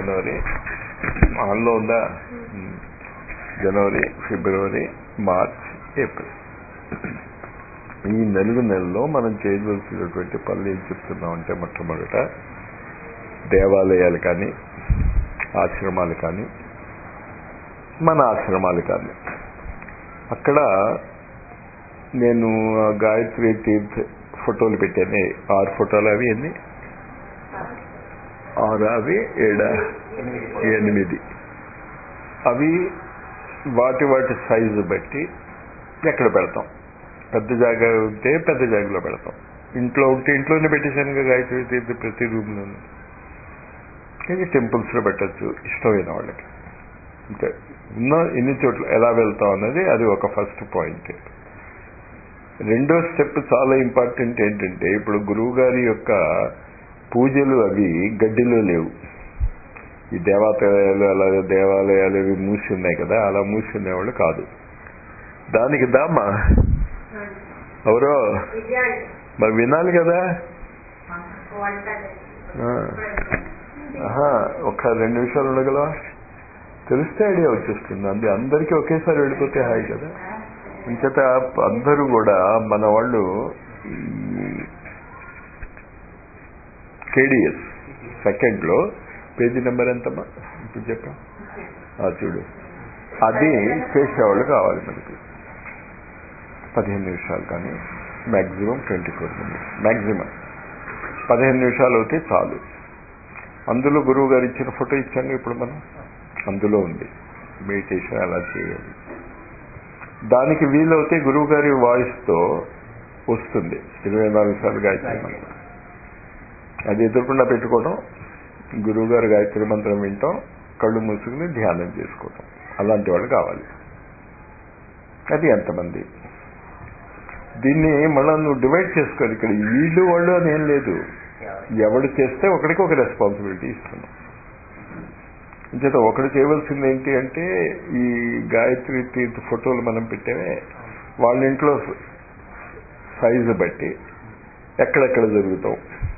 జనవరి ఆన్లో ఉందా జనవరి ఫిబ్రవరి March April ఈ నలుగు నెలల్లో మనం చేయవలసినటువంటి పనులు ఏం చెప్తున్నాం అంటే మొట్టమొదట దేవాలయాలు కానీ ఆశ్రమాలు కానీ మన ఆశ్రమాలు కానీ అక్కడ నేను గాయత్రి తీర్థ్ ఫోటోలు పెట్టాను ఆరు ఫోటోలు అవి ఎన్ని ఆరు అవి ఏడ ఎనిమిది అవి వాటి వాటి సైజు బట్టి ఎక్కడ పెడతాం పెద్ద జాగా ఉంటే పెద్ద జాగాలో పెడతాం ఇంట్లో ఉంటే ఇంట్లోనే పెట్టేశాను కదా గాయత్రి తీర్థ ప్రతి రూమ్లోనూ ఇది టెంపుల్స్లో పెట్టచ్చు ఇష్టమైన వాళ్ళకి ఇంకా ఉన్న ఎన్ని చోట్ల ఎలా వెళ్తాం అన్నది అది ఒక ఫస్ట్ పాయింట్ రెండో స్టెప్ చాలా ఇంపార్టెంట్ ఏంటంటే ఇప్పుడు గురువు గారి యొక్క పూజలు అవి గడ్డిలో లేవు ఈ దేవాలయాలు అలాగే దేవాలయాలు ఇవి మూసి ఉన్నాయి కదా అలా మూసి ఉండేవాళ్ళు కాదు దానికి దామా ఎవరో మరి వినాలి కదా ఆహా ఒక రెండు నిమిషాలు ఉండగలవా తెలిస్తే ఐడియా వచ్చేస్తుంది అంది అందరికీ ఒకేసారి వెళ్ళిపోతే హాయి కదా ఇంకట అందరూ కూడా మన వాళ్ళు కేడిఎస్ సెకండ్ లో పేజీ నెంబర్ ఎంతమ్మా ఇప్పుడు చెప్పా చూడు అది చేసేవాళ్ళు కావాలి మనకి పదిహేను నిమిషాలు కానీ maximum twenty four minutes maximum పదిహేను నిమిషాలు అయితే చాలు అందులో గురువు గారు ఇచ్చిన ఫోటో ఇచ్చాను ఇప్పుడు మనం అందులో ఉంది మెడిటేషన్ అలా చేయాలి దానికి వీలవుతే గురువు గారి వాయిస్తో వస్తుంది ఇరవై నాలుగు సార్లు గాయత్రి మంత్రం అది ఎదురకుండా పెట్టుకోవడం గురువు గారు గాయత్రి మంత్రం వింటాం కళ్ళు మూసుకుని ధ్యానం చేసుకోవటం అలాంటి వాళ్ళు కావాలి అది ఎంతమంది దీన్ని మళ్ళీ నువ్వు డివైడ్ చేసుకోవాలి ఇక్కడ వీళ్ళు వాళ్ళు అని ఏం లేదు ఎవడు చేస్తే ఒకడికి ఒక రెస్పాన్సిబిలిటీ ఇస్తున్నాం అంచేత ఒకడు చేయవలసింది ఏంటి అంటే ఈ గాయత్రి తీర్థ ఫోటోలు మనం పెట్టేవే వాళ్ళ ఇంట్లో సైజు బట్టి ఎక్కడెక్కడ జరుగుతాం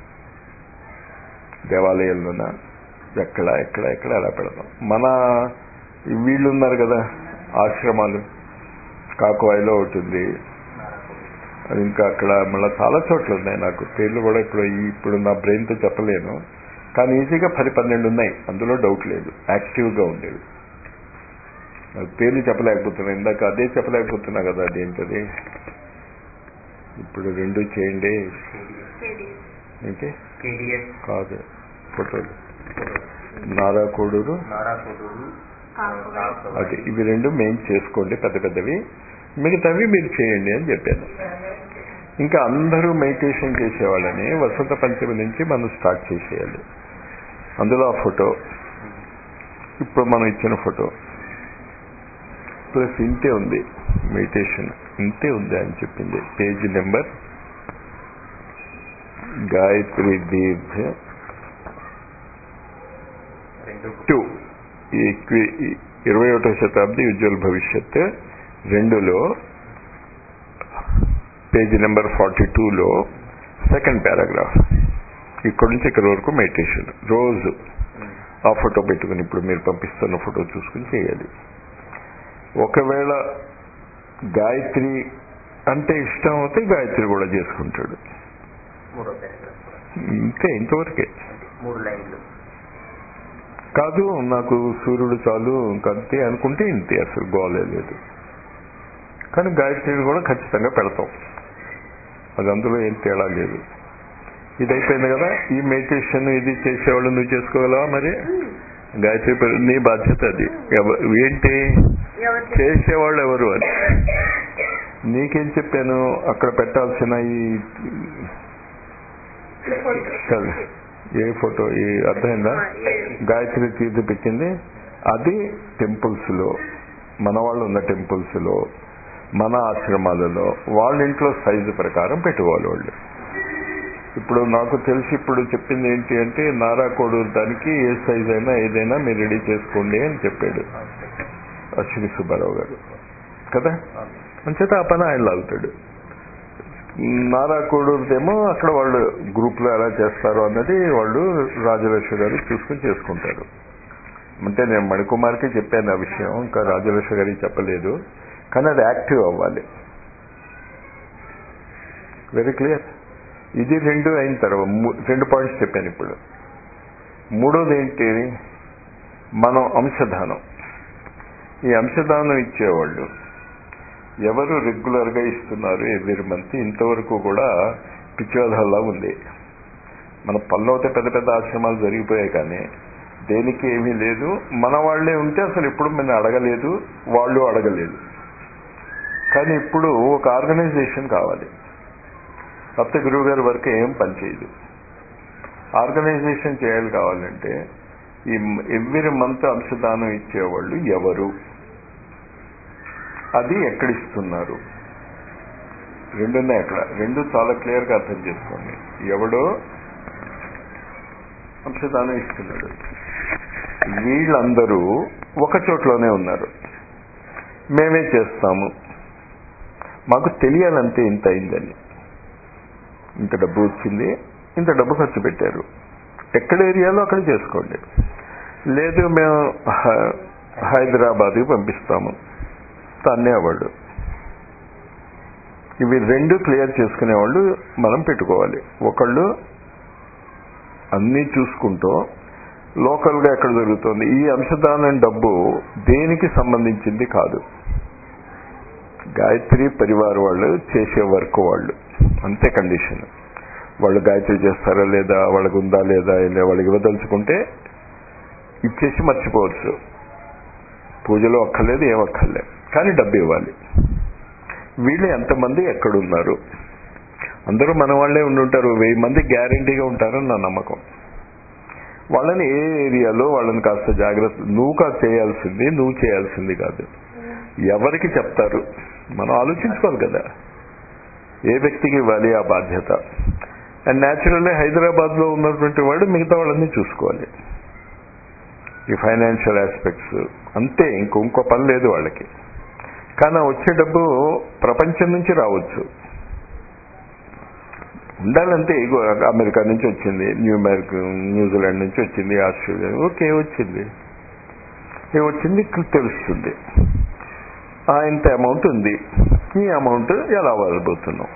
దేవాలయాల్లోన ఎక్కడ ఎక్కడ ఎక్కడ ఎలా పెడతాం మన వీళ్ళు ఉన్నారు కదా ఆశ్రమాలు కాకువాయిలో ఒకటి ఉంది అది ఇంకా అక్కడ మళ్ళీ చాలా చోట్ల ఉన్నాయి నాకు పేర్లు కూడా ఇప్పుడు ఇప్పుడు నా బ్రెయిన్తో చెప్పలేను కానీ ఈజీగా పది పన్నెండు ఉన్నాయి అందులో డౌట్ లేదు యాక్టివ్గా ఉండేవి పేర్లు చెప్పలేకపోతున్నా ఇందాక అదే చెప్పలేకపోతున్నా కదా అదేంటది ఇప్పుడు రెండు చేయండి ఏంటి కాదు ఫోటోలు నారా కోడూరు అది ఇవి రెండు మెయిన్ చేసుకోండి పెద్ద పెద్దవి మిగతావి మీరు చేయండి అని చెప్పాను ఇంకా అందరూ మెడిటేషన్ చేసేవాళ్ళని వసంత పంచమి నుంచి మనం స్టార్ట్ చేసేయాలి అందులో ఆ ఫోటో ఇప్పుడు మనం ఇచ్చిన ఫోటో ప్లస్ ఇంతే ఉంది మెడిటేషన్ ఇంతే ఉంది అని చెప్పింది పేజ్ నెంబర్ గాయత్రి దీర్ఘ టూ ఇరవై ఒకటో శతాబ్ది ఉజ్వల్ భవిష్యత్ రెండులో పేజీ నెంబర్ ఫార్టీ టూలో సెకండ్ పారాగ్రాఫ్ ఇక్కడ నుంచి ఇక్కడ వరకు మెడిటేషన్ రోజు ఆ ఫోటో పెట్టుకుని ఇప్పుడు మీరు పంపిస్తున్న ఫోటో చూసుకుని చేయాలి ఒకవేళ గాయత్రి అంటే ఇష్టం అవుతే గాయత్రి కూడా చేసుకుంటాడు ఇంతే ఇంతవరకే మూడు లైన్లు కాదు నాకు సూర్యుడు చాలు ఇంకంతే అనుకుంటే ఇంతే అసలు గోలే లేదు కానీ గాయత్రిని కూడా ఖచ్చితంగా పెడతాం అది అందులో ఏం తేడా లేదు ఇది అయిపోయింది కదా ఈ మెడిటేషన్ ఇది చేసేవాళ్ళు నువ్వు చేసుకోగలవా మరి గాయత్రి పె- నీ బాధ్యత అది ఎవ- ఏంటి చేసేవాళ్ళు ఎవరు అని నీకేం చెప్పాను అక్కడ పెట్టాల్సిన ఈ కాదు. ఏ ఫోటో ఈ అర్థమైందా గాయత్రి తీర్థ పెట్టింది అది టెంపుల్స్ లో మన వాళ్ళు ఉన్న టెంపుల్స్ లో మన ఆశ్రమాలలో వాళ్ళ ఇంట్లో సైజు ప్రకారం పెట్టుకోవాలి వాళ్ళు ఇప్పుడు నాకు తెలిసి ఇప్పుడు చెప్పింది ఏంటి అంటే నారా కోడూరు దానికి ఏ సైజ్ అయినా ఏదైనా మీరు రెడీ చేసుకోండి అని చెప్పాడు అశ్విని సుబ్బారావు గారు కదా అంచేత ఆ పని ఆయన లాగుతాడు నారా కోడూరుదేమో అక్కడ వాళ్ళు గ్రూప్ లో ఎలా చేస్తారు అన్నది వాళ్ళు రాజలక్ష్మి గారు చూసుకుని చేసుకుంటారు అంటే నేను మణికుమార్కి చెప్పాను ఆ విషయం ఇంకా రాజలక్ష్మి గారికి చెప్పలేదు కానీ అది యాక్టివ్ అవ్వాలి వెరీ క్లియర్ ఇది రెండు అయిన తర్వాత మూ- రెండు పాయింట్స్ చెప్పాను ఇప్పుడు మూడోది ఏంటి మనం అంశదానం ఈ అంశదానం ఇచ్చేవాళ్ళు ఎవరు రెగ్యులర్గా ఇస్తున్నారు ఎవ్రీ మంత్ ఇంతవరకు కూడా పిచ్చివాదల్లా ఉంది మన పనులవుతే పెద్ద పెద్ద ఆశ్రమాలు జరిగిపోయాయి కానీ దేనికి ఏమీ లేదు మన వాళ్ళే ఉంటే అసలు ఎప్పుడు మనం అడగలేదు వాళ్ళు అడగలేదు కానీ ఇప్పుడు ఒక ఆర్గనైజేషన్ కావాలి సప్త గురువు గారి వరకు ఏం పనిచేయదు ఆర్గనైజేషన్ చేయాలి కావాలంటే ఈ ఎవ్రీ మంత్ అంశదానం ఇచ్చేవాళ్ళు ఎవరు అది ఎక్కడిస్తున్నారు రెండున్నాయి అక్కడ రెండు చాలా క్లియర్గా అర్థం చేసుకోండి ఎవడో అంశదానం ఇస్తున్నాడు వీళ్ళందరూ ఒక చోట్లోనే ఉన్నారు మేమే చేస్తాము మాకు తెలియాలంతే ఇంత అయిందని ఇంత డబ్బు వచ్చింది ఇంత డబ్బు ఖర్చు పెట్టారు ఎక్కడ ఏరియాలో అక్కడ చేసుకోండి లేదు మేము హ- హైదరాబాద్కి పంపిస్తాము తన్నే అవ్వడు ఇవి రెండు క్లియర్ చేసుకునే వాళ్ళు మనం పెట్టుకోవాలి ఒకళ్ళు అన్నీ చూసుకుంటూ లోకల్గా ఎక్కడ జరుగుతుంది ఈ అంశదానం డబ్బు దేనికి సంబంధించింది కాదు గాయత్రి పరివార్ వాళ్ళు చేసే వర్క్ వాళ్ళు అంతే కండిషన్ వాళ్ళు గాయత్రి చేస్తారా లేదా వాళ్ళకి ఉందా లేదా ఇలా వాళ్ళకి ఇవ్వదలుచుకుంటే ఇచ్చేసి మర్చిపోవచ్చు పూజలో అక్కర్లేదు ఏం అక్కర్లేదు కానీ డబ్బు ఇవ్వాలి వీళ్ళు ఎంతమంది ఎక్కడున్నారు అందరూ మన వాళ్ళే ఉండుంటారు వెయ్యి మంది గ్యారంటీగా ఉంటారని నా నమ్మకం వాళ్ళని ఏ ఏరియాలో వాళ్ళని కాస్త జాగ్రత్త నువ్వు కాదు చేయాల్సింది నువ్వు చేయాల్సింది కాదు ఎవరికి చెప్తారు మనం ఆలోచించుకోవాలి కదా ఏ వ్యక్తికి ఇవ్వాలి ఆ బాధ్యత అండ్ న్యాచురల్లీ హైదరాబాద్ లో ఉన్నటువంటి వాడు మిగతా వాళ్ళని చూసుకోవాలి ఈ ఫైనాన్షియల్ ఆస్పెక్ట్స్ అంతే ఇంకో ఇంకో పని లేదు వాళ్ళకి కానీ ఆ వచ్చే డబ్బు ప్రపంచం నుంచి రావచ్చు ఉండాలంటే ఇగో అమెరికా నుంచి వచ్చింది న్యూ అమెరికా న్యూజిలాండ్ నుంచి వచ్చింది ఆస్ట్రేలియా ఓకే వచ్చింది ఏ వచ్చింది తెలుస్తుంది ఆ ఇంత అమౌంట్ ఉంది ఈ అమౌంట్ ఎలా వాడబోతున్నాం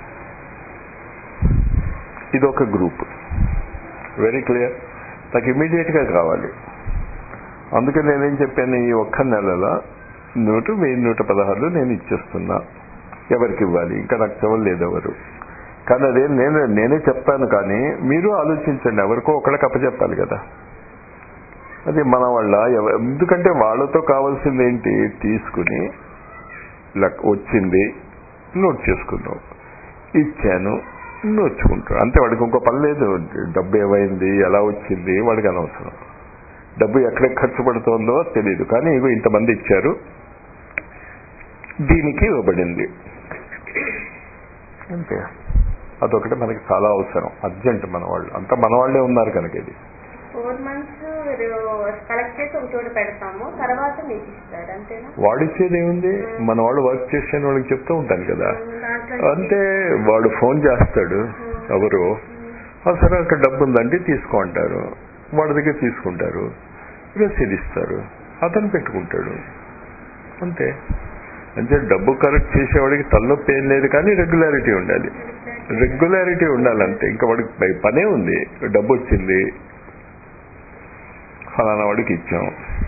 ఇది ఒక గ్రూప్ వెరీ క్లియర్ నాకు ఇమీడియట్ గా కావాలి అందుకే నేనేం చెప్పాను ఈ ఒక్క నెలలో నూట వెయ్యి నూట పదహారులు నేను ఇచ్చేస్తున్నా ఎవరికి ఇవ్వాలి ఇంకా నాకు చెప్పలేదు ఎవరు కానీ అదే నేను నేనే చెప్తాను కానీ మీరు ఆలోచించండి ఎవరికో ఒకళ్ళకి అప్పచెప్పాలి కదా అది మన వాళ్ళ ఎవ- ఎందుకంటే వాళ్ళతో కావాల్సింది ఏంటి తీసుకుని లక్ వచ్చింది నోట్ చేసుకున్నాం ఇచ్చాను నోచుకుంటాడు అంతే వాడికి ఇంకో పని లేదు డబ్బు ఏమైంది ఎలా వచ్చింది వాడికి అనవసరం డబ్బు ఎక్కడ ఖర్చు పడుతోందో తెలియదు కానీ ఇగో ఇంతమంది ఇచ్చారు దీనికి ఇవ్వబడింది అంతే అదొకటి మనకి చాలా అవసరం అర్జెంట్ మన వాళ్ళు అంతా మన వాళ్ళే ఉన్నారు కనుక ఇది ఫోర్ మంత్స్ కలెక్ట్ చేసి ఒక చోట పెడతాము తర్వాత మీకు ఇస్తారు అంతేనా వాడిచ్చేది ఏముంది మన వాళ్ళు వర్క్ చేసే వాళ్ళకి చెప్తూ ఉంటాను కదా దాంట్లో అంతే వాడు ఫోన్ చేస్తాడు ఎవరు "ఆ, సరే అక్కడ డబ్బు ఉందంటే తీసుకో అంటారు వాడి దగ్గర తీసుకుంటారు రసీదు ఇస్తారు అతను పెట్టుకుంటాడు అంతే అంటే డబ్బు కరెక్ట్ చేసేవాడికి తలనొప్పి ఏం లేదు కానీ రెగ్యులారిటీ ఉండాలి రెగ్యులారిటీ ఉండాలి అంతే ఇంకా వాడికి పై- పనే ఉంది డబ్బు వచ్చింది ఫలానా వాడికి ఇచ్చాం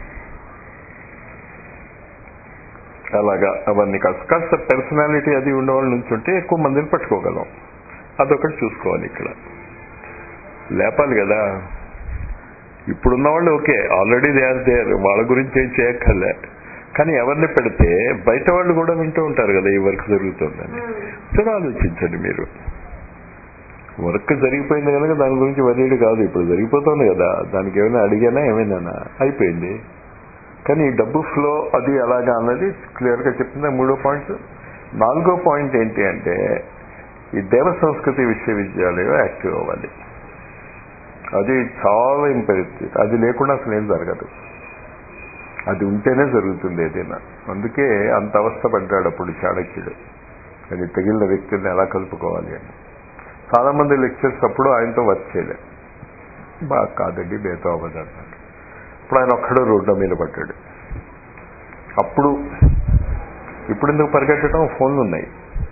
అలాగా అవన్నీ కాస్త కాస్త పర్సనాలిటీ అది ఉండేవాళ్ళ నుంచి ఉంటే ఎక్కువ మందిని పట్టుకోగలం అదొకటి చూసుకోవాలి ఇక్కడ లేపాలి కదా ఇప్పుడున్న వాళ్ళు okay already they are there వాళ్ళ గురించి ఏం చేయక్కర్లే కానీ ఎవరిని పెడితే బయట వాళ్ళు కూడా వింటూ ఉంటారు కదా ఈ వర్క్ జరుగుతుందని సరే ఆలోచించండి మీరు వర్క్ జరిగిపోయింది కనుక దాని గురించి వరీడు కాదు ఇప్పుడు జరిగిపోతుంది కదా దానికి ఏమైనా అడిగానా ఏమైనా అయిపోయింది కానీ ఈ డబ్బు ఫ్లో అది ఎలాగా అన్నది క్లియర్ గా చెప్తుంది మూడో పాయింట్ నాలుగో పాయింట్ ఏంటి అంటే ఈ దేవ సంస్కృతి విశ్వవిద్యాలయం యాక్టివ్ అవ్వాలి అది చాలా ఇంపరిస్థితి అది లేకుండా అసలు ఏం జరగదు అది ఉంటేనే జరుగుతుంది ఏదైనా అందుకే అంత అవస్థ పడ్డాడు అప్పుడు చాణక్యుడు అది తగిలిన వ్యక్తుల్ని ఎలా కలుపుకోవాలి అని చాలా మంది లెక్చర్స్ అప్పుడు ఆయనతో వర్క్ చేయలే బాగా కాదండి బేతో అవ్వదు అన్నారు అప్పుడు ఆయన ఒక్కడే రోడ్డు మీద పడ్డాడు అప్పుడు ఇప్పుడు ఎందుకు పరిగెట్టడం ఫోన్లు ఉన్నాయి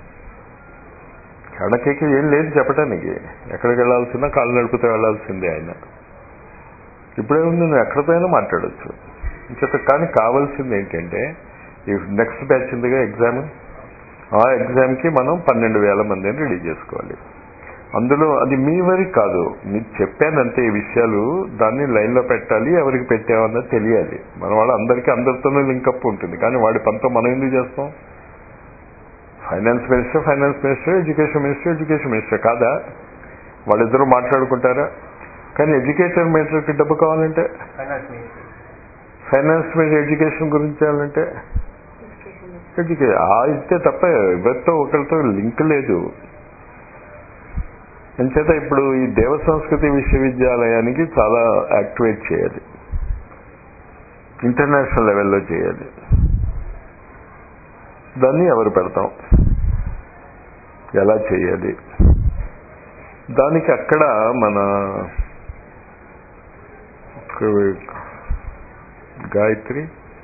కడకేకి ఏం లేదు చెప్పడానికి ఎక్కడికి వెళ్ళాల్సిందా కాళ్ళు నడుపుతూ వెళ్ళాల్సిందే ఆయన ఇప్పుడేముంది నువ్వు ఎక్కడికైనా మాట్లాడచ్చు ఇంకొక కానీ కావాల్సింది ఏంటంటే ఈ నెక్స్ట్ బ్యాచ్ ఉందిగా ఎగ్జామ్ ఆ ఎగ్జామ్కి మనం పన్నెండు వేల మందిని రెడీ చేసుకోవాలి అందులో అది మీ వరకు కాదు మీకు చెప్పానంతే ఈ విషయాలు దాన్ని లైన్లో పెట్టాలి ఎవరికి పెట్టామన్నది తెలియాలి మన వాళ్ళు అందరికీ అందరితోనూ లింకప్ ఉంటుంది కానీ వాడి పనితో మనం ఎందుకు చేస్తాం finance minister finance minister education minister education minister కాదా వాళ్ళిద్దరూ మాట్లాడుకుంటారా కానీ ఎడ్యుకేషన్ మినిస్టర్కి డబ్బు కావాలంటే ఫైనాన్స్ మినిస్టర్ ఫైనాన్స్ మీద ఎడ్యుకేషన్ గురించి చేయాలంటే ఎడ్యుకే ఆ ఇస్తే తప్ప ఎవరితో ఒకరితో లింక్ లేదు అంచేత ఇప్పుడు ఈ దేవ సంస్కృతి విశ్వవిద్యాలయానికి చాలా యాక్టివేట్ చేయాలి ఇంటర్నేషనల్ లెవెల్లో చేయాలి దాన్ని ఎవరు పెడతాం ఎలా చేయాలి దానికి అక్కడ మన గాయత్రి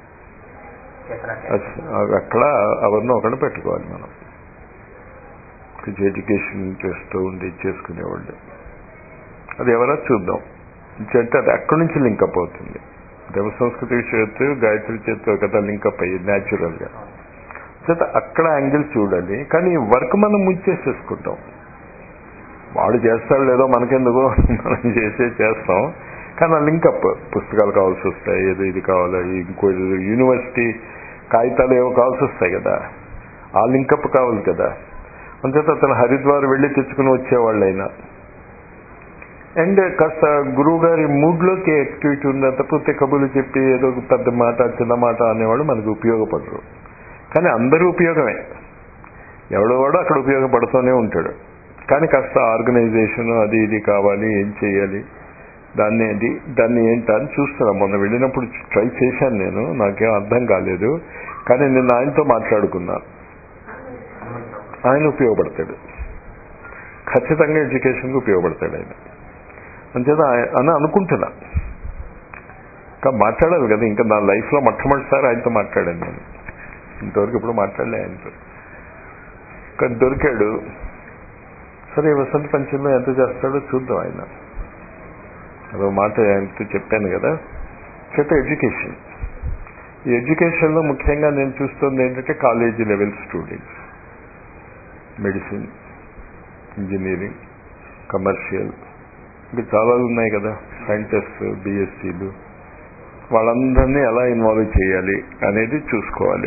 అస్- అక్కడ ఎవరినో ఒకరిని పెట్టుకోవాలి మనం ఎడ్యుకేషన్ ఇంట్రెస్ట్ ఉండి చేసుకునేవాళ్ళు అది ఎవరో చూద్దాం అంటే అది అక్కడి నుంచి లింకప్ అవుతుంది దేవ సంస్కృతి చేస్తూ గాయత్రి చేతితో కదా లింకప్ అయ్యింది న్యాచురల్ గా చేత అక్కడ యాంగిల్ చూడాలి కానీ వర్క్ మనం ముంచేసేసుకుంటాం వాడు చేస్తాడు లేదో మనకెందుకు మనం చేసే చేస్తాం కానీ ఆ లింకప్ పుస్తకాలు కావాల్సి వస్తాయి ఏదో ఇది కావాలి ఇంకో ఏదో యూనివర్సిటీ కాగితాలు ఏవో కావాల్సి వస్తాయి కదా ఆ లింకప్ కావాలి కదా అంచేత అతను హరిద్వార్ వెళ్ళి తెచ్చుకుని వచ్చేవాళ్ళు అయినా అండ్ కాస్త గురువు గారి మూడ్లోకి యాక్టివిటీ ఉంది తప్పితే కబుర్లు చెప్పి ఏదో ఒక పెద్ద మాట చిన్న మాట అనేవాళ్ళు మనకు ఉపయోగపడరు కానీ అందరూ ఉపయోగమే ఎవడో వాడు అక్కడ ఉపయోగపడుతూనే ఉంటాడు కానీ కాస్త ఆర్గనైజేషన్ అది ఇది కావాలి ఏం చేయాలి దాన్ని అది దాన్ని ఏంటా అని చూస్తున్నాం మొన్న వెళ్ళినప్పుడు ట్రై చేశాను నేను నాకేం అర్థం కాలేదు కానీ నేను ఆయనతో మాట్లాడుకున్నా ఆయన ఉపయోగపడతాడు ఖచ్చితంగా ఎడ్యుకేషన్కి ఉపయోగపడతాడు ఆయన అంచేత ఆయ- అని అనుకుంటున్నా ఇంకా మాట్లాడాలి కదా ఇంకా నా లైఫ్లో మొట్టమొదటిసారి ఆయనతో మాట్లాడాను నేను ఇంతవరకు ఇప్పుడు మాట్లాడలే ఆయనతో కానీ దొరికాడు సరే వసంత పంచంలో ఎంత చేస్తాడో చూద్దాం ఆయన అదో మాట ఆయనతో చెప్పాను కదా చేత ఎడ్యుకేషన్ ఈ ఎడ్యుకేషన్లో ముఖ్యంగా నేను చూస్తుంది ఏంటంటే college level students medicine engineering commercial ఇంకా చాలా ఉన్నాయి కదా సైంటిస్ట్ బిఎస్సీలు వాళ్ళందరినీ ఎలా ఇన్వాల్వ్ చేయాలి అనేది చూసుకోవాలి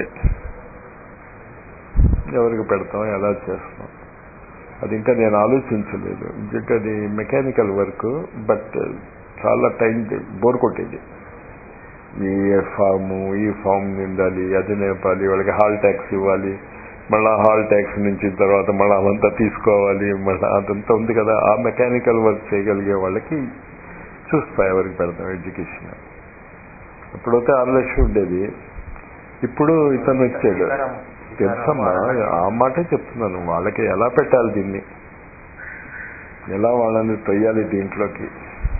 ఎవరికి పెడతాం ఎలా చేస్తాం అది ఇంకా నేను ఆలోచించలేదు ఎందుకంటే అది మెకానికల్ వర్క్ బట్ చాలా టైం బోర్ కొట్టేది ఈ ఫాము ఈ ఫామ్ నిండాలి అది నేపాలి వాళ్ళకి హాల్ ట్యాక్స్ ఇవ్వాలి మళ్ళా హాల్ ట్యాక్స్ నుంచి తర్వాత మళ్ళీ అవంతా తీసుకోవాలి మళ్ళీ అదంతా ఉంది కదా ఆ మెకానికల్ వర్క్ చేయగలిగే వాళ్ళకి చూస్తా ఎవరికి పెడతాం ఎడ్యుకేషన్ అప్పుడైతే ఆరు లక్షలు ఉండేది ఇప్పుడు ఇతను వచ్చాడు తెలుసమ్మా ఆ మాటే చెప్తున్నాను వాళ్ళకి ఎలా పెట్టాలి దీన్ని ఎలా వాళ్ళని తొయ్యాలి దీంట్లోకి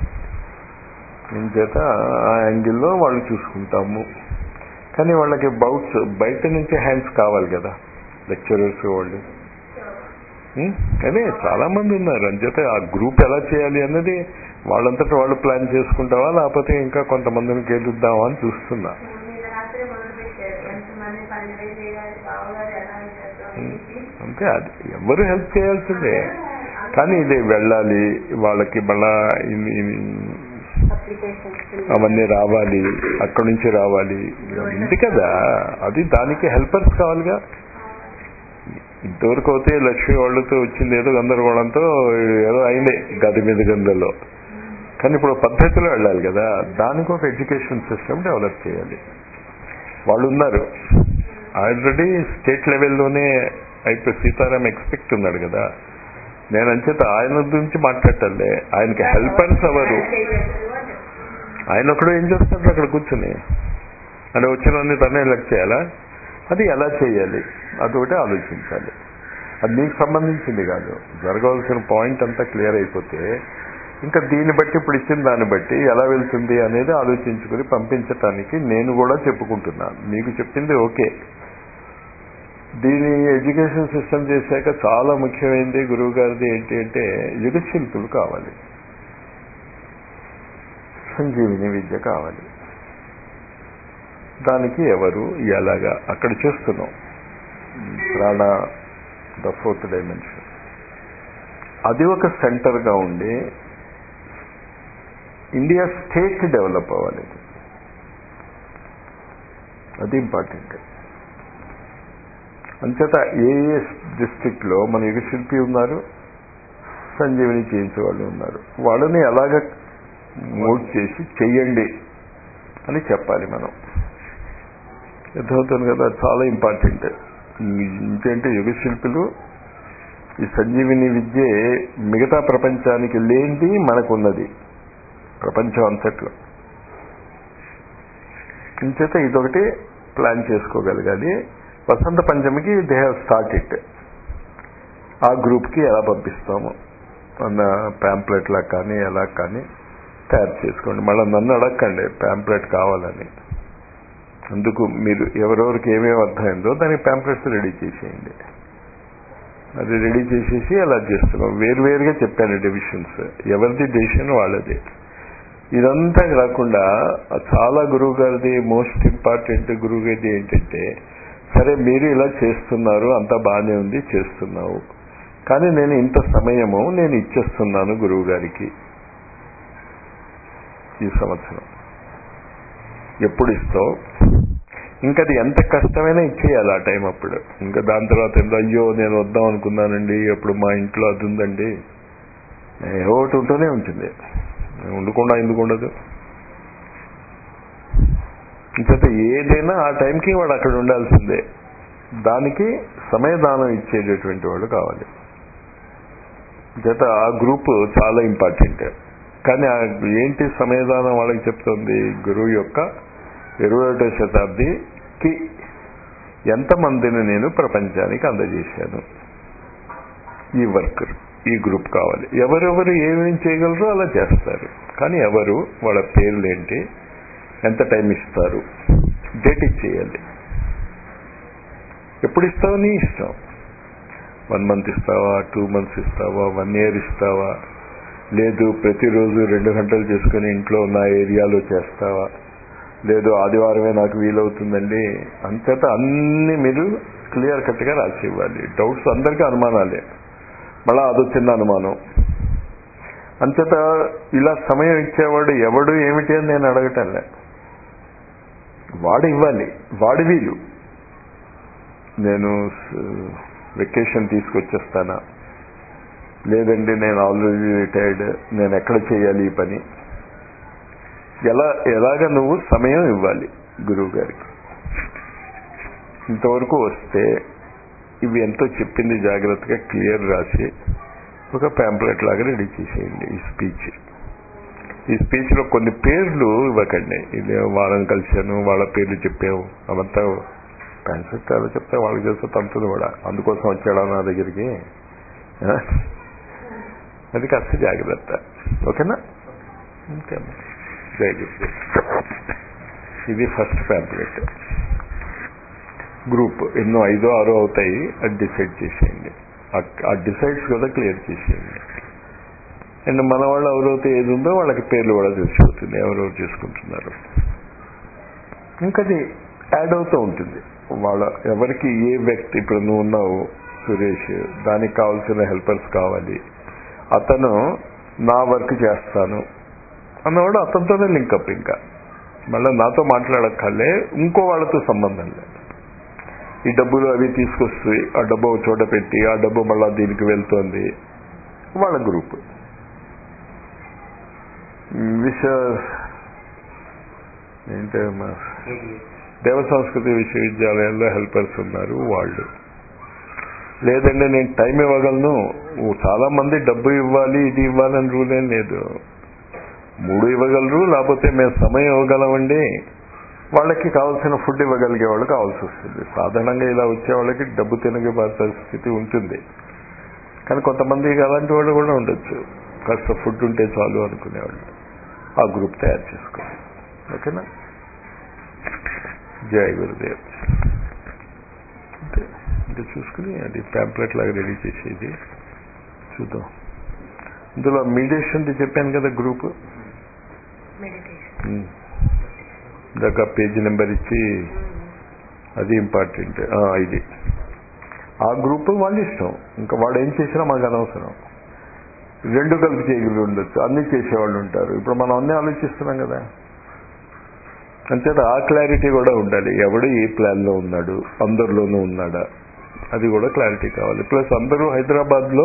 చేత ఆ యాంగిల్లో వాళ్ళు చూసుకుంటాము కానీ వాళ్ళకి బౌట్స్ బయట నుంచి హ్యాండ్స్ కావాలి కదా లెక్చరర్స్ వాళ్ళు ఉం? కానీ చాలా మంది ఉన్నారు అంచేత ఆ గ్రూప్ ఎలా చేయాలి అన్నది వాళ్ళంతటా వాళ్ళు ప్లాన్ చేసుకుంటావా లేకపోతే ఇంకా కొంతమందిని గెలుద్దామా అని చూస్తున్నా నిన్న రాత్రి మొదలు పెట్టారు ఎంతమంది పన్నెండు వేలు చేయాలి కావాలి ఎలా చేస్తాం ఏంటి? అంతే అది ఎవరు హెల్ప్ చేయాల్సిందే కానీ ఇది వెళ్ళాలి వాళ్ళకి మళ్ళా ఇన్- ఇన్- అప్లికేషన్స్ అవన్నీ రావాలి అక్కడి నుంచి రావాలి ఉంది కదా అది దానికి హెల్పర్స్ కావాలిగా ఇంతవరకు అయితే లక్ష్మి వాళ్ళతో వచ్చింది ఏదో గందరగోళంతో ఏదో అయింది గది మీద గందల్లో కానీ ఇప్పుడు పద్ధతిలో వెళ్ళాలి కదా దానికి ఒక ఎడ్యుకేషన్ సిస్టమ్ డెవలప్ చేయాలి వాళ్ళు ఉన్నారు ఆల్రెడీ స్టేట్ లెవెల్లోనే అయిపోయి సీతారాం ఎక్స్పెక్ట్ ఉన్నాడు కదా నేను అంచేత ఆయన గురించి మాట్లాడటంలే ఆయనకి హెల్పర్స్ ఎవరు ఆయన ఒకడు ఏం చేస్తాడు అక్కడ కూర్చుని అంటే వచ్చిన తనే ఎలక్ట్ చేయాలా అది ఎలా చేయాలి అదొకటి ఆలోచించాలి అది మీకు సంబంధించింది కాదు జరగవలసిన పాయింట్ అంతా క్లియర్ అయిపోతే ఇంకా దీన్ని బట్టి ఇప్పుడు ఇచ్చిన దాన్ని బట్టి ఎలా వెళ్తుంది అనేది ఆలోచించుకుని పంపించటానికి నేను కూడా చెప్పుకుంటున్నాను మీకు చెప్పింది ఓకే దీని ఎడ్యుకేషన్ సిస్టమ్ చేశాక చాలా ముఖ్యమైనది గురువు గారిది ఏంటి అంటే యుగశిల్పులు కావాలి సంజీవిని విద్య కావాలి దానికి ఎవరు ఎలాగా అక్కడ చేస్తున్నాం ప్రాణ ద ఫోర్త్ డైమెన్షన్ అది ఒక సెంటర్గా ఉండి ఇండియా స్టేట్ డెవలప్ అవ్వాలి అది ఇంపార్టెంట్ అంచేత ఏ ఏ డిస్ట్రిక్ట్లో మన యుగ శిల్పి ఉన్నారు సంజీవిని చేయించే వాళ్ళు ఉన్నారు వాళ్ళని ఎలాగ మోడ్ చేసి చెయ్యండి అని చెప్పాలి మనం అర్థమవుతుంది కదా చాలా ఇంపార్టెంట్ ఇంకేంటే యుగ శిల్పులు ఈ సంజీవిని విద్య మిగతా ప్రపంచానికి లేనిది మనకున్నది ప్రపంచం అంతట్లో ఇంచేత ఇదొకటి ప్లాన్ చేసుకోగలగాలి వసంత పంచమికి దే హ్యావ్ స్టార్ట్ ఇట్ ఆ గ్రూప్కి ఎలా పంపిస్తాము అన్న ప్యాంప్లెట్ లా కానీ ఎలా కానీ తయారు చేసుకోండి మళ్ళీ నన్ను అడగండి ప్యాంప్లెట్ కావాలని అందుకు మీరు ఎవరెవరికి ఏమేమి అర్థమైందో దానికి ప్యాంప్లెట్స్ రెడీ చేసేయండి అది రెడీ చేసేసి అలా చేస్తున్నాం వేరువేరుగా చెప్పాను డివిజన్స్ ఎవరిది డెసిషన్ వాళ్ళది ఇదంతా కాకుండా చాలా గురువు గారిది మోస్ట్ ఇంపార్టెంట్ గురువు గారిది ఏంటంటే సరే మీరు ఇలా చేస్తున్నారు అంతా బాగానే ఉంది చేస్తున్నావు కానీ నేను ఇంత సమయము నేను ఇచ్చేస్తున్నాను గురువు గారికి ఈ సంవత్సరం ఎప్పుడు ఇస్తావు ఇంకా అది ఎంత కష్టమైనా ఇచ్చేయాలి ఆ టైం అప్పుడు ఇంకా దాని తర్వాత ఏందో అయ్యో నేను వద్దాం అనుకున్నానండి అప్పుడు మా ఇంట్లో అది ఉందండి ఏవో ఒకటి ఉంటూనే ఉంటుంది ఉండకుండా ఎందుకు ఉండదు ఇంకైతే ఏదైనా ఆ టైంకి వాడు అక్కడ ఉండాల్సిందే దానికి సమయదానం ఇచ్చేటటువంటి వాడు కావాలి చేత ఆ గ్రూప్ చాలా ఇంపార్టెంట్ కానీ ఆ ఏంటి సమయదానం వాళ్ళకి చెప్తుంది గురువు యొక్క ఇరవై ఒకటో శతాబ్దికి ఎంతమందిని నేను ప్రపంచానికి అందజేశాను ఈ వర్క్ ఈ గ్రూప్ కావాలి ఎవరెవరు ఏమేమి చేయగలరో అలా చేస్తారు కానీ ఎవరు వాళ్ళ పేర్లు ఏంటి ఎంత టైం ఇస్తారు డేట్ ఇచ్చేయాలి ఎప్పుడు ఇస్తావో నీ ఇష్టం వన్ మంత్ ఇస్తావా టూ మంత్స్ ఇస్తావా వన్ ఇయర్ ఇస్తావా లేదు ప్రతిరోజు రెండు గంటలు చేసుకుని ఇంట్లో నా ఏరియాలో చేస్తావా లేదు ఆదివారమే నాకు వీలవుతుందండి అంతేత అన్ని మీరు క్లియర్ కట్గా రాసి ఇవ్వాలి డౌట్స్ అందరికీ అనుమానాలే మళ్ళా అదో చిన్న అనుమానం అంతేత ఇలా సమయం ఇచ్చేవాడు ఎవడు ఏమిటి అని నేను అడగటంలే వాడు ఇవ్వాలి వాడి వీలు నేను వెకేషన్ తీసుకొచ్చేస్తానా లేదండి నేను ఆల్రెడీ రిటైర్డ్ నేను ఎక్కడ చేయాలి ఈ పని ఎలా ఎలాగ నువ్వు సమయం ఇవ్వాలి గురువు గారికి ఇంతవరకు వస్తే ఇవి ఎంతో చెప్పింది జాగ్రత్తగా క్లియర్ రాసి ఒక ప్యాంప్లెట్ లాగా రెడీ చేసేయండి ఈ స్పీచ్ ఈ స్పీచ్ లో కొన్ని పేర్లు ఇవ్వకండి ఇది వాళ్ళని కలిశాను వాళ్ళ పేర్లు చెప్పావు అవంతా ప్యాంప్లెట్ ఎలా చెప్తే వాళ్ళకి చేస్తే తంతుంది కూడా అందుకోసం వచ్చాడా నా దగ్గరికి అది కాస్త జాగ్రత్త ఓకేనా ఓకే జై గురు ఇది ఫస్ట్ ప్యాంప్లెట్ గ్రూప్ ఎన్నో ఐదో ఆరో అవుతాయి అది డిసైడ్ చేసేయండి ఆ డిసైడ్స్ కూడా క్లియర్ చేసేయండి అండ్ మన వాళ్ళు ఎవరైతే ఏది ఉందో వాళ్ళకి పేర్లు కూడా తెలిసిపోతుంది ఎవరెవరు చేసుకుంటున్నారు ఇంకది యాడ్ అవుతూ ఉంటుంది వాళ్ళ ఎవరికి ఏ వ్యక్తి ఇప్పుడు నువ్వు ఉన్నావు సురేష్ దానికి కావాల్సిన హెల్పర్స్ కావాలి అతను నా వర్క్ చేస్తాను అన్నవాడు అతనితోనే లింకప్ ఇంకా మళ్ళీ నాతో మాట్లాడక్కర్లే ఇంకో వాళ్ళతో సంబంధం లేదు ఈ డబ్బులు అవి తీసుకొస్తే ఆ డబ్బు ఒక చోట పెట్టి ఆ డబ్బు మళ్ళా దీనికి వెళ్తోంది వాళ్ళ గ్రూప్ విశ్వ ఏంటే దేవ సంస్కృతి విశ్వవిద్యాలయంలో హెల్పర్స్ ఉన్నారు వాళ్ళు లేదంటే నేను టైం ఇవ్వగలను చాలా మంది డబ్బు ఇవ్వాలి ఇది ఇవ్వాలని రూల్ ఏం లేదు మూడు ఇవ్వగలరు లేకపోతే మేము సమయం ఇవ్వగలమండి వాళ్ళకి కావాల్సిన ఫుడ్ ఇవ్వగలిగే వాళ్ళు కావాల్సి వస్తుంది సాధారణంగా ఇలా వచ్చే వాళ్ళకి డబ్బు తినగే పరిస్థితి ఉంటుంది కానీ కొంతమంది అలాంటి వాళ్ళు కూడా ఉండొచ్చు కాస్త ఫుడ్ ఉంటే చాలు అనుకునేవాళ్ళు ఆ గ్రూప్ తయారు చేసుకోండి ఓకేనా జై గురుదేవ్ అంతే అంటే చూసుకుని అది ప్యాంప్లెట్ లాగా రెడీ చేసేది చూద్దాం ఇందులో మీడియేషన్ది చెప్పాను కదా గ్రూప్ మెడిటేషన్ ఇందాక పేజీ నెంబర్ ఇచ్చి అది ఇంపార్టెంట్ ఆ, ఇది ఆ గ్రూప్ వాళ్ళ ఇష్టం ఇంకా వాడు ఏం చేసినా మాకు అనవసరం రెండు కలిపి చేయగలిగి ఉండొచ్చు అన్ని చేసేవాళ్ళు ఉంటారు ఇప్పుడు మనం అన్ని ఆలోచిస్తున్నాం కదా అంతేత ఆ క్లారిటీ కూడా ఉండాలి ఎవడు ఏ ప్లాన్లో ఉన్నాడు అందరిలోనూ ఉన్నాడా అది కూడా క్లారిటీ కావాలి ప్లస్ అందరూ హైదరాబాద్లో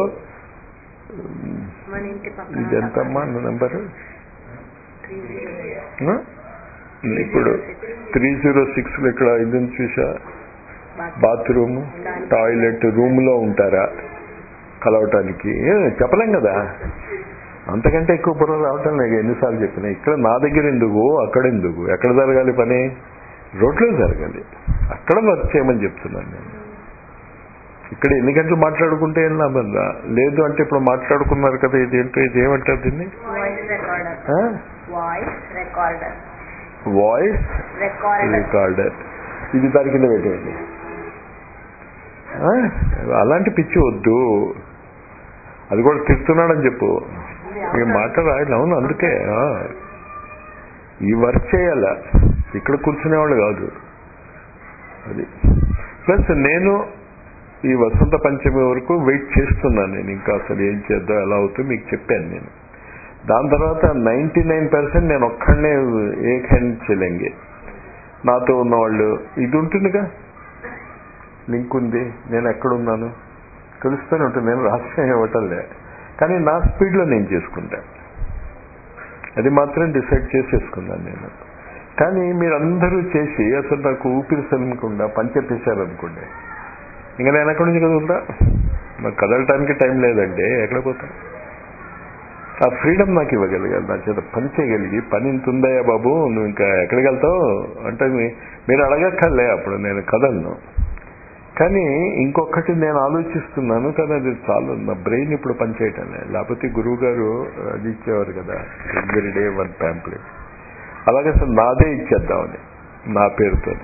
మన ఇంటి పక్కన ఇది ఎంతమ్మా నెంబరు త్రీ జీరో ఇప్పుడు త్రీ జీరో సిక్స్ ఇక్కడ ఇది ఉంది చూసా బాత్రూమ్ టాయిలెట్ రూమ్ లో ఉంటారా కలవటానికి ఏ, చెప్పలేం కదా అంతకంటే ఎక్కువ బుర్ర రావటం లేదు ఎన్నిసార్లు చెప్పినా ఇక్కడ నా దగ్గర ఎందుకు అక్కడ ఎందుకు ఎక్కడ జరగాలి పని రోడ్లో జరగాలి అక్కడ వర్క్ చేయమని చెప్తున్నాను నేను ఇక్కడ ఎన్ని గంటలు మాట్లాడుకుంటే ఏం లాభం రా? లేదు అంటే ఇప్పుడు మాట్లాడుకున్నారు కదా ఇది ఏంటో ఇది ఏమంటారు దీన్ని voice recorder voice recorder voice recorder recorder ఇది దాని కింద పెట్టేయండి ఆ? అలాంటి పిచ్చి వద్దు అది కూడా తిడుతున్నాడని చెప్పు ఈ మాట రాయడం అవును అందుకే ఆ. ఈ వర్క్ చేయాల ఇక్కడ కూర్చునేవాళ్ళు కాదు అది ప్లస్ నేను ఈ వసంత పంచమి వరకు వెయిట్ చేస్తున్నాను నేను ఇంకా అసలు ఏం చేద్దాం ఎలా అవుతుందో మీకు చెప్పాను నేను దాని తర్వాత నైంటీ నైన్ పర్సెంట్ నేను ఒక్కడనే ఏక్ హ్యాండ్ చేయలేంగే నాతో ఉన్నవాళ్ళు ఇది ఉంటుందిగా లింక్ ఉంది నేను ఎక్కడున్నాను తెలుస్తూనే ఉంటుంది నేను రహస్యం ఇవ్వటంలే కానీ నా స్పీడ్లో నేను చేసుకుంటా అది మాత్రం డిసైడ్ చేసేసుకున్నాను నేను కానీ మీరందరూ చేసి అసలు నాకు ఊపిరి సలమకుండా పంచెప్పేశారనుకోండి ఇంకా నేను ఎక్కడి నుంచి కదులుతా నాకు కదలటానికి టైం లేదంటే ఎక్కడ పోతా ఆ ఫ్రీడమ్ నాకు ఇవ్వగలిగారు నా చేత పని చేయగలిగి పని ఇంత ఉందయ్యా బాబు నువ్వు ఇంకా ఎక్కడికి వెళ్తావు అంటే మీ- మీరు అడగక్కర్లే అప్పుడు నేను కదలను కానీ ఇంకొకటి నేను ఆలోచిస్తున్నాను కానీ అది చాలు నా బ్రెయిన్ ఇప్పుడు పనిచేయటం లేదు లేకపోతే గురువు గారు అది ఇచ్చేవారు కదా ఎవ్రీ డే వన్ ప్యాంప్లెట్ అలాగే అసలు నాదే ఇచ్చేద్దామని నా పేరుతో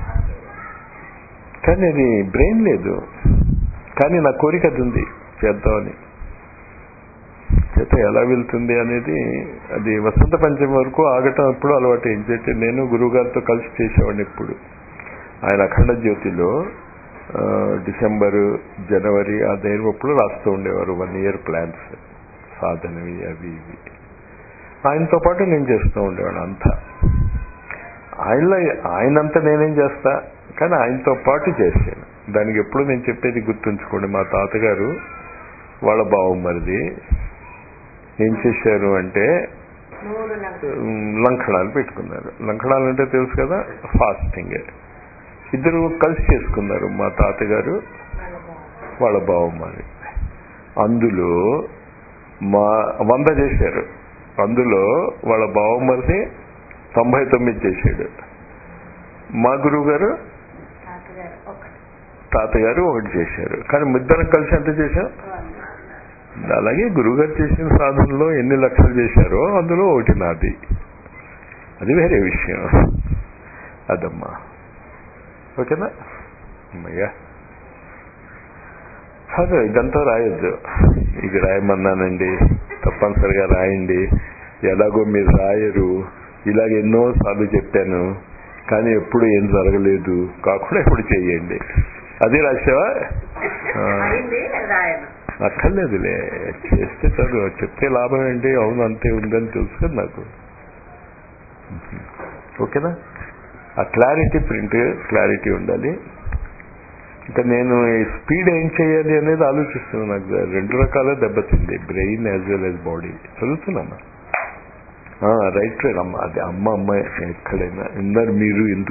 కానీ అది బ్రెయిన్ లేదు కానీ నా కోరిక అది ఉంది చేద్దామని చేత ఎలా వెళ్తుంది అనేది అది వసంత పంచమి వరకు ఆగటం ఎప్పుడు అలవాటు ఏంటంటే నేను గురువు గారితో కలిసి చేసేవాడిని ఎప్పుడు ఆయన అఖండ జ్యోతిలో ఆ, డిసెంబరు జనవరి ఆ దైవప్పుడు రాస్తూ ఉండేవారు వన్ ఇయర్ ప్లాన్స్ సాధనవి అవి ఇవి ఆయనతో పాటు నేను చేస్తూ ఉండేవాడు అంతా ఆయనలో ఆయనంతా నేనేం చేస్తా కానీ ఆయనతో పాటు చేశాను దానికి ఎప్పుడు నేను చెప్పేది గుర్తుంచుకోండి మా తాతగారు వాళ్ళ బావమ్మరిది ఏం చేశారు అంటే మూడు నగలు ఉమ్, లంకణాలు పెట్టుకున్నారు లంకణాలు అంటే తెలుసు కదా ఫాస్టింగ్ ఇద్దరు కలిసి చేసుకున్నారు మా తాతగారు వాళ్ళ బావమ్మది అందులో మా వంద చేశారు అందులో వాళ్ళ బావమ్మరిది తొంభై తొమ్మిది చేశాడు మా గురువు గారు తాతగారు ఒకటి తాతగారు ఒకటి చేశారు కానీ ఇద్దరం కలిసి ఎంత చేశాం అలాగే గురువుగారు చేసిన సాధనలో ఎన్ని లక్షలు చేశారో అందులో ఒకటి నాది అది వేరే విషయం అదమ్మా ఓకేనా అమ్మయ్యా కాదు ఇదంతా రాయొద్దు ఇది రాయమన్నానండి తప్పనిసరిగా రాయండి ఎలాగో మీరు రాయరు ఇలాగ ఎన్నో సార్లు చెప్పాను కానీ ఎప్పుడు ఏం జరగలేదు కాకుండా ఇప్పుడు చెయ్యండి అది రాసావా ఆ. అయింది రాయను అక్కర్లేదులే చేస్తే చదువు చెప్తే లాభం ఏంటి అవును అంతే ఉందని తెలుసు కదా నాకు ఓకేనా ఆ క్లారిటీ ప్రింట్ క్లారిటీ ఉండాలి ఇంకా నేను ఈ స్పీడ్ ఏం చేయాలి అనేది ఆలోచిస్తున్నాను నాకు రెండు రకాల దెబ్బతింది brain as well as body చదువుతున్నామా రైట్ రైట్ అమ్మ అది అమ్మ అమ్మాయి ఎక్కడైనా ఇందరు మీరు ఎందుకు